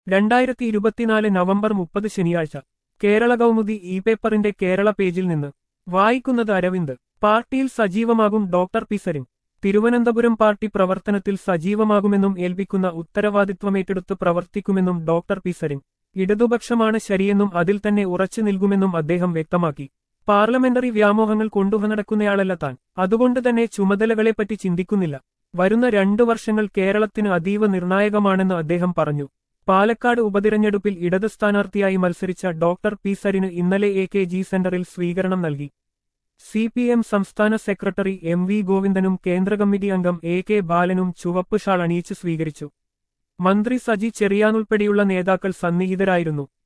രണ്ടായിരത്തി ഇരുപത്തിനാല് നവംബർ മുപ്പത് ശനിയാഴ്ച കേരള കൗമുദി ഇ പേപ്പറിന്റെ കേരള പേജിൽ നിന്ന് വായിക്കുന്നത് അരവിന്ദ് പാർട്ടിയിൽ സജീവമാകും ഡോക്ടർ പി സരിൻ തിരുവനന്തപുരം പാർട്ടി പ്രവർത്തനത്തിൽ സജീവമാകുമെന്നും ഏൽപ്പിക്കുന്ന ഉത്തരവാദിത്വമേറ്റെടുത്ത് പ്രവർത്തിക്കുമെന്നും ഡോക്ടർ പി സരിൻ ഇടതുപക്ഷമാണ് ശരിയെന്നും അതിൽ തന്നെ ഉറച്ചു നിൽക്കുമെന്നും അദ്ദേഹം വ്യക്തമാക്കി പാർലമെന്ററി വ്യാമോഹങ്ങൾ കൊണ്ടുവ നടക്കുന്നയാളല്ല താൻ അതുകൊണ്ട് തന്നെ ചുമതലകളെപ്പറ്റി ചിന്തിക്കുന്നില്ല വരുന്ന രണ്ടു വർഷങ്ങൾ കേരളത്തിന് അതീവ നിർണായകമാണെന്ന് അദ്ദേഹം പറഞ്ഞു പാലക്കാട് ഉപതിരഞ്ഞെടുപ്പിൽ ഇടത് സ്ഥാനാർത്ഥിയായി മത്സരിച്ച ഡോക്ടർ പി സരിന് ഇന്നലെ എ കെ ജി സെന്ററിൽ സ്വീകരണം നൽകി സി പി എം സംസ്ഥാന സെക്രട്ടറി എം വി ഗോവിന്ദനും കേന്ദ്ര കമ്മിറ്റി അംഗം എ കെ ബാലനും ചുവപ്പ് ഷാൾ അണിയിച്ച് സ്വീകരിച്ചു മന്ത്രി സജി ചെറിയാനുൾപ്പെടെയുള്ള നേതാക്കൾ സന്നിഹിതരായിരുന്നു